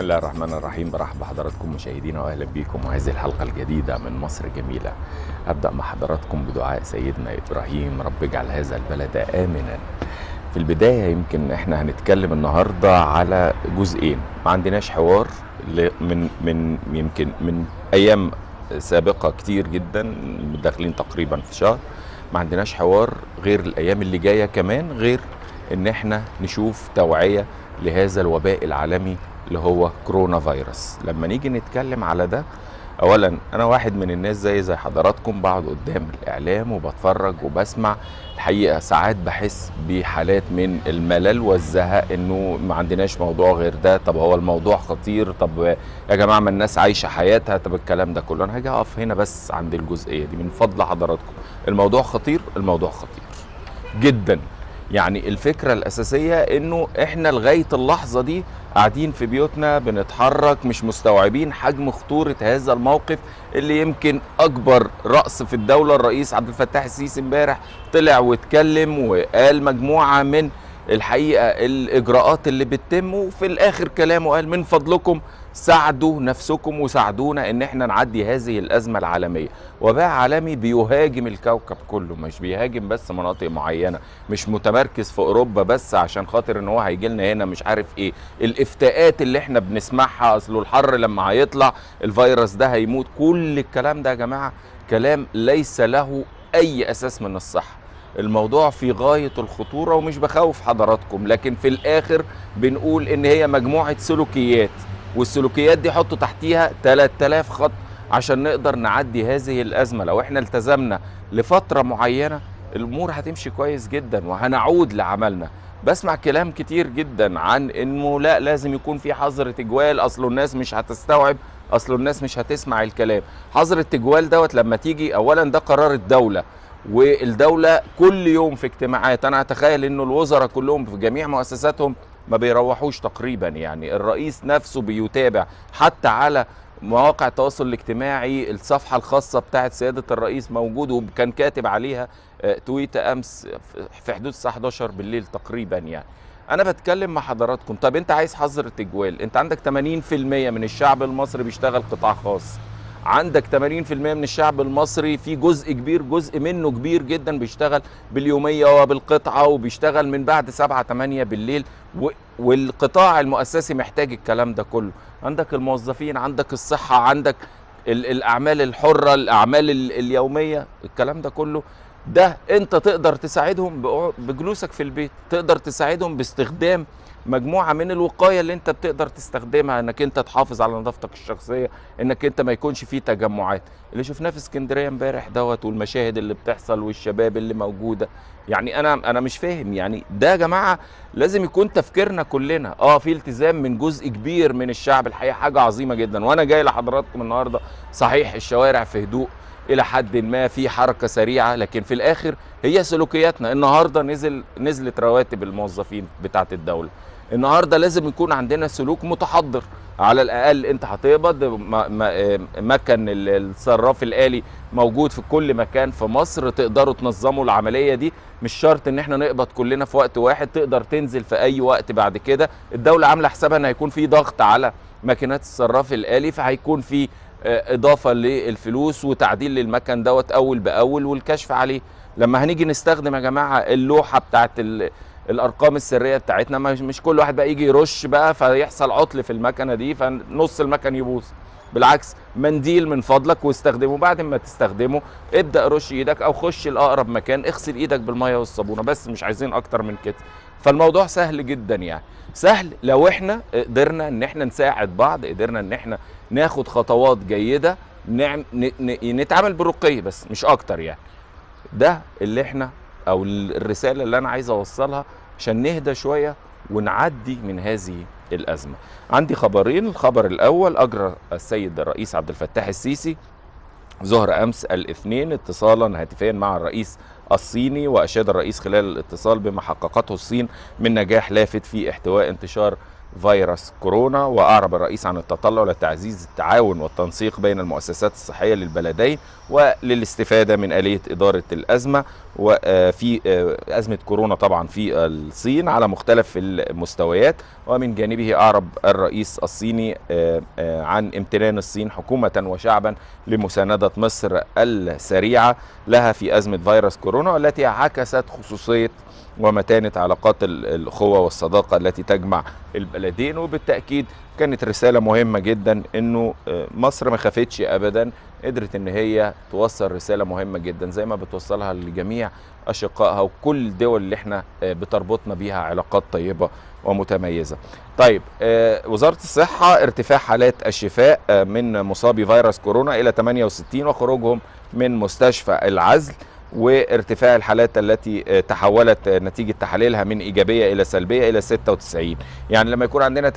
الله الرحمن الرحيم برحب بحضراتكم مشاهدينا واهلا بيكم وهذه الحلقه الجديده من مصر جميله ابدا مع حضراتكم بدعاء سيدنا ابراهيم رب اجعل هذا البلد امنا في البدايه يمكن احنا هنتكلم النهارده على جزئين ما عندناش حوار ل- من من يمكن من ايام سابقه كتير جدا داخلين تقريبا في شهر ما عندناش حوار غير الايام اللي جايه كمان غير ان احنا نشوف توعيه لهذا الوباء العالمي اللي هو كورونا فيروس لما نيجي نتكلم على ده اولا انا واحد من الناس زي زي حضراتكم بقعد قدام الاعلام وبتفرج وبسمع الحقيقه ساعات بحس بحالات من الملل والزهق انه ما عندناش موضوع غير ده طب هو الموضوع خطير طب يا جماعه ما الناس عايشه حياتها طب الكلام ده كله انا هاجي اقف هنا بس عند الجزئيه دي من فضل حضراتكم الموضوع خطير الموضوع خطير جدا يعني الفكرة الأساسية إنه إحنا لغاية اللحظة دي قاعدين في بيوتنا بنتحرك مش مستوعبين حجم خطورة هذا الموقف اللي يمكن أكبر رأس في الدولة الرئيس عبد الفتاح السيسي امبارح طلع واتكلم وقال مجموعة من الحقيقة الإجراءات اللي بتتم وفي الآخر كلامه قال من فضلكم ساعدوا نفسكم وساعدونا ان احنا نعدي هذه الازمه العالميه وباء عالمي بيهاجم الكوكب كله مش بيهاجم بس مناطق معينه مش متمركز في اوروبا بس عشان خاطر ان هو هيجي لنا هنا مش عارف ايه الافتاءات اللي احنا بنسمعها اصله الحر لما هيطلع الفيروس ده هيموت كل الكلام ده يا جماعه كلام ليس له اي اساس من الصحه الموضوع في غاية الخطورة ومش بخوف حضراتكم لكن في الآخر بنقول إن هي مجموعة سلوكيات والسلوكيات دي حطوا تحتيها 3000 خط عشان نقدر نعدي هذه الأزمة لو احنا التزمنا لفترة معينة الأمور هتمشي كويس جدا وهنعود لعملنا بسمع كلام كتير جدا عن انه لا لازم يكون في حظر تجوال اصل الناس مش هتستوعب اصل الناس مش هتسمع الكلام حظر التجوال دوت لما تيجي اولا ده قرار الدوله والدوله كل يوم في اجتماعات انا اتخيل انه الوزراء كلهم في جميع مؤسساتهم ما بيروحوش تقريبا يعني الرئيس نفسه بيتابع حتى على مواقع التواصل الاجتماعي الصفحة الخاصة بتاعت سيادة الرئيس موجود وكان كاتب عليها آه، تويت أمس في حدود الساعة 11 بالليل تقريبا يعني أنا بتكلم مع حضراتكم طب أنت عايز حظر التجوال أنت عندك 80% من الشعب المصري بيشتغل قطاع خاص عندك 80% من الشعب المصري في جزء كبير جزء منه كبير جدا بيشتغل باليومية وبالقطعة وبيشتغل من بعد 7 8 بالليل و- والقطاع المؤسسي محتاج الكلام ده كله عندك الموظفين عندك الصحة عندك ال- الأعمال الحرة الأعمال ال- اليومية الكلام ده كله ده انت تقدر تساعدهم بقع- بجلوسك في البيت تقدر تساعدهم باستخدام مجموعه من الوقايه اللي انت بتقدر تستخدمها انك انت تحافظ على نظافتك الشخصيه انك انت ما يكونش فيه تجمعات اللي شفناه في اسكندريه امبارح دوت والمشاهد اللي بتحصل والشباب اللي موجوده يعني انا انا مش فاهم يعني ده يا جماعه لازم يكون تفكيرنا كلنا اه في التزام من جزء كبير من الشعب الحقيقه حاجه عظيمه جدا وانا جاي لحضراتكم النهارده صحيح الشوارع في هدوء الى حد ما في حركه سريعه لكن في الاخر هي سلوكياتنا النهارده نزل نزلت رواتب الموظفين بتاعه الدوله النهارده لازم يكون عندنا سلوك متحضر على الاقل انت هتقبض م- م- مكن ال- الصراف الالي موجود في كل مكان في مصر تقدروا تنظموا العمليه دي مش شرط ان احنا نقبض كلنا في وقت واحد تقدر تنزل في اي وقت بعد كده الدوله عامله حسابها ان هيكون في ضغط على ماكينات الصراف الالي فهيكون في آه، اضافه للفلوس وتعديل للمكن دوت اول باول والكشف عليه لما هنيجي نستخدم يا جماعه اللوحه بتاعت ال- الارقام السريه بتاعتنا مش مش كل واحد بقى يجي يرش بقى فيحصل عطل في المكنه دي فنص المكن يبوظ بالعكس منديل من فضلك واستخدمه بعد ما تستخدمه ابدا رش ايدك او خش لاقرب مكان اغسل ايدك بالميه والصابونه بس مش عايزين اكتر من كده فالموضوع سهل جدا يعني سهل لو احنا قدرنا ان احنا نساعد بعض قدرنا ان احنا ناخد خطوات جيده نعم ن- ن- نتعامل برقي بس مش اكتر يعني ده اللي احنا او الرساله اللي انا عايز اوصلها عشان نهدى شويه ونعدي من هذه الازمه عندي خبرين الخبر الاول اجرى السيد الرئيس عبد الفتاح السيسي ظهر امس الاثنين اتصالا هاتفيا مع الرئيس الصيني واشاد الرئيس خلال الاتصال بما حققته الصين من نجاح لافت في احتواء انتشار فيروس كورونا وأعرب الرئيس عن التطلع لتعزيز التعاون والتنسيق بين المؤسسات الصحية للبلدين وللاستفادة من آلية إدارة الأزمة وفي أزمة كورونا طبعا في الصين على مختلف المستويات ومن جانبه أعرب الرئيس الصيني عن امتنان الصين حكومة وشعبا لمساندة مصر السريعة لها في أزمة فيروس كورونا والتي عكست خصوصية ومتانة علاقات الأخوة والصداقة التي تجمع البلدين وبالتأكيد كانت رسالة مهمة جدا أنه مصر ما خافتش أبدا قدرت أن هي توصل رسالة مهمة جدا زي ما بتوصلها لجميع أشقائها وكل الدول اللي احنا بتربطنا بيها علاقات طيبة ومتميزة طيب وزارة الصحة ارتفاع حالات الشفاء من مصابي فيروس كورونا إلى 68 وخروجهم من مستشفى العزل وارتفاع الحالات التي تحولت نتيجة تحاليلها من إيجابية إلى سلبية إلى 96 يعني لما يكون عندنا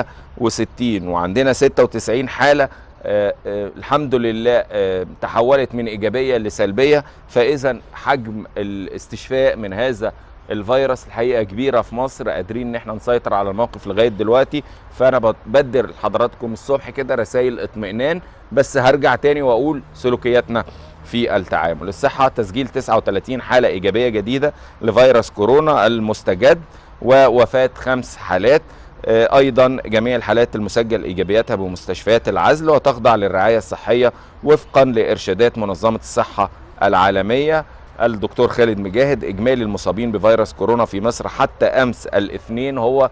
68 وعندنا 96 حالة آه آه الحمد لله آه تحولت من إيجابية لسلبية فإذا حجم الاستشفاء من هذا الفيروس الحقيقه كبيره في مصر قادرين ان احنا نسيطر على الموقف لغايه دلوقتي فانا بدر لحضراتكم الصبح كده رسائل اطمئنان بس هرجع تاني واقول سلوكياتنا في التعامل الصحة تسجيل 39 حالة إيجابية جديدة لفيروس كورونا المستجد ووفاة خمس حالات أيضا جميع الحالات المسجل إيجابياتها بمستشفيات العزل وتخضع للرعاية الصحية وفقا لإرشادات منظمة الصحة العالمية الدكتور خالد مجاهد إجمالي المصابين بفيروس كورونا في مصر حتى أمس الاثنين هو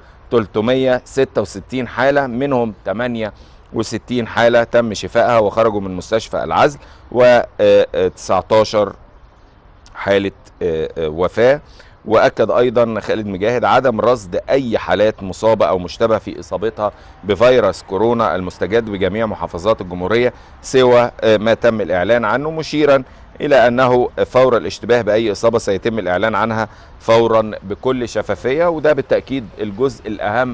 366 حالة منهم 8 و60 حالة تم شفائها وخرجوا من مستشفى العزل و19 حالة وفاة وأكد أيضا خالد مجاهد عدم رصد أي حالات مصابة أو مشتبه في إصابتها بفيروس كورونا المستجد بجميع محافظات الجمهورية سوى ما تم الإعلان عنه مشيرا إلى أنه فور الاشتباه بأي إصابة سيتم الإعلان عنها فورا بكل شفافية وده بالتأكيد الجزء الأهم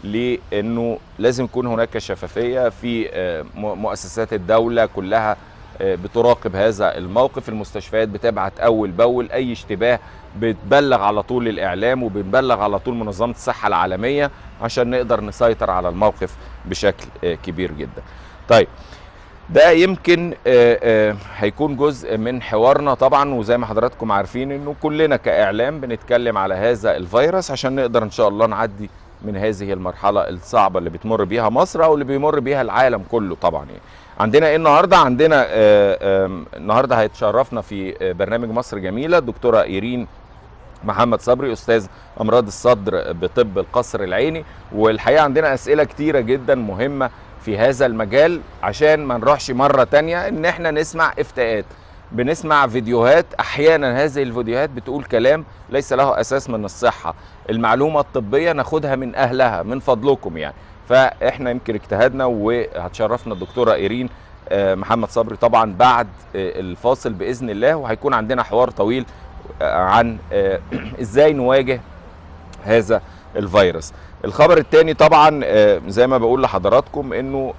لانه لازم يكون هناك شفافيه في مؤسسات الدوله كلها بتراقب هذا الموقف المستشفيات بتبعت اول باول اي اشتباه بتبلغ على طول الاعلام وبنبلغ على طول منظمه الصحه العالميه عشان نقدر نسيطر على الموقف بشكل كبير جدا طيب ده يمكن هيكون جزء من حوارنا طبعا وزي ما حضراتكم عارفين انه كلنا كاعلام بنتكلم على هذا الفيروس عشان نقدر ان شاء الله نعدي من هذه المرحلة الصعبة اللي بتمر بيها مصر أو اللي بيمر بيها العالم كله طبعا يعني. عندنا ايه النهارده؟ عندنا آآ آآ النهارده هيتشرفنا في برنامج مصر جميلة الدكتورة إيرين محمد صبري استاذ امراض الصدر بطب القصر العيني والحقيقه عندنا اسئله كتيره جدا مهمه في هذا المجال عشان ما نروحش مره تانية ان احنا نسمع افتاءات بنسمع فيديوهات احيانا هذه الفيديوهات بتقول كلام ليس له اساس من الصحه المعلومه الطبيه ناخدها من اهلها من فضلكم يعني فاحنا يمكن اجتهدنا وهتشرفنا الدكتوره ايرين محمد صبري طبعا بعد الفاصل باذن الله وهيكون عندنا حوار طويل عن ازاي نواجه هذا الفيروس الخبر الثاني طبعا زي ما بقول لحضراتكم انه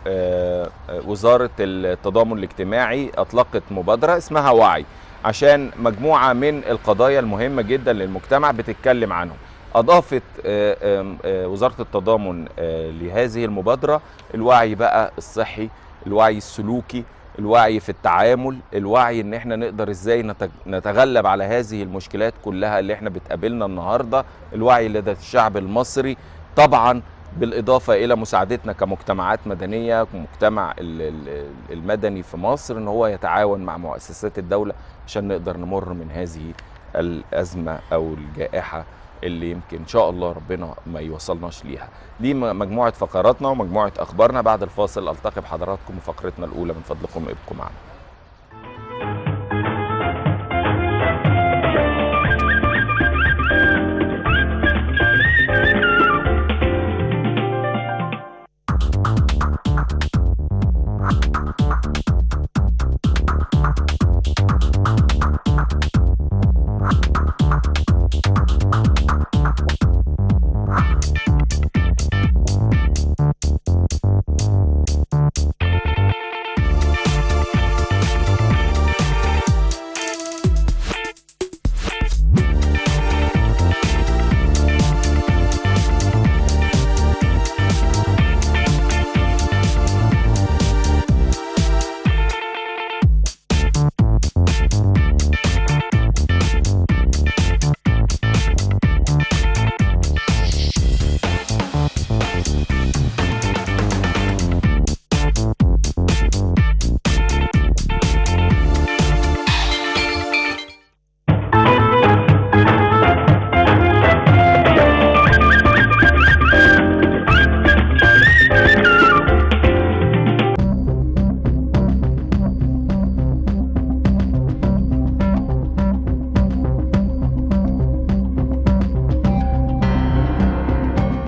وزاره التضامن الاجتماعي اطلقت مبادره اسمها وعي عشان مجموعه من القضايا المهمه جدا للمجتمع بتتكلم عنهم اضافت وزاره التضامن لهذه المبادره الوعي بقى الصحي الوعي السلوكي الوعي في التعامل الوعي ان احنا نقدر ازاي نتغلب على هذه المشكلات كلها اللي احنا بتقابلنا النهارده الوعي لدى الشعب المصري طبعا بالاضافه الى مساعدتنا كمجتمعات مدنيه مجتمع المدني في مصر ان هو يتعاون مع مؤسسات الدوله عشان نقدر نمر من هذه الازمه او الجائحه اللي يمكن ان شاء الله ربنا ما يوصلناش ليها دي مجموعه فقراتنا ومجموعه اخبارنا بعد الفاصل التقي بحضراتكم في فقرتنا الاولى من فضلكم ابقوا معنا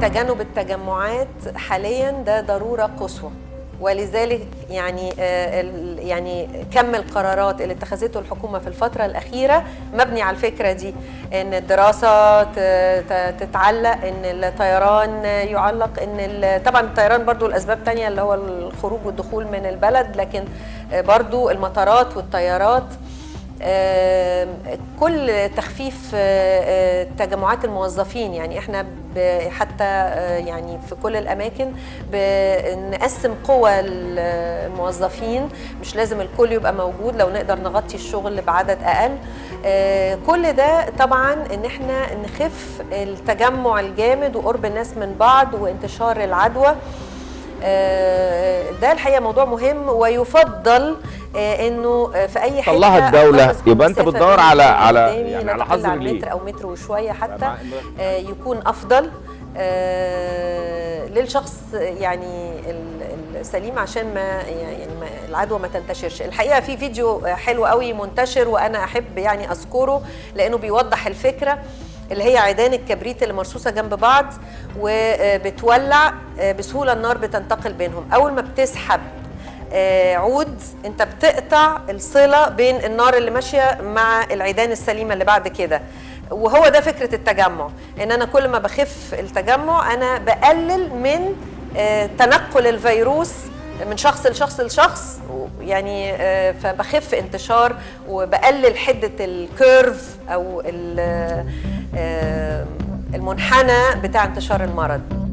تجنب التجمعات حاليا ده ضروره قصوى ولذلك يعني آه، ال- يعني كم القرارات اللي اتخذته الحكومه في الفتره الاخيره مبني على الفكره دي ان الدراسه ت- ت- تتعلق ان الطيران يعلق ان ال- طبعا الطيران برضو الاسباب تانية اللي هو الخروج والدخول من البلد لكن آه، برضو المطارات والطيارات آم، كل تخفيف آه، آه، تجمعات الموظفين يعني احنا ب- حتى آه، يعني في كل الاماكن بنقسم قوى الموظفين مش لازم الكل يبقى موجود لو نقدر نغطي الشغل بعدد اقل آه، كل ده طبعا ان احنا نخف التجمع الجامد وقرب الناس من بعض وانتشار العدوى آه، ده الحقيقه موضوع مهم ويفضل آه، انه آه، في اي حته طلعها الدولة، أخلص كل يبقى أنت مسافة بتدور بين على- اللي على- قدامي يعني لا على تقل حظر عن ليه؟ متر او متر وشويه حتى مع- آه، يكون افضل آه، للشخص يعني ال- السليم عشان ما يعني ما العدوى ما تنتشرش الحقيقه في فيديو حلو قوي منتشر وانا احب يعني اذكره لانه بيوضح الفكره اللي هي عيدان الكبريت اللي مرصوصه جنب بعض وبتولع آه، بسهوله النار بتنتقل بينهم اول ما بتسحب آه، عود انت بتقطع الصله بين النار اللي ماشيه مع العيدان السليمه اللي بعد كده وهو ده فكره التجمع ان انا كل ما بخف التجمع انا بقلل من آه، تنقل الفيروس من شخص لشخص لشخص يعني آه، فبخف انتشار وبقلل حده الكيرف او ال- آه، المنحنى بتاع انتشار المرض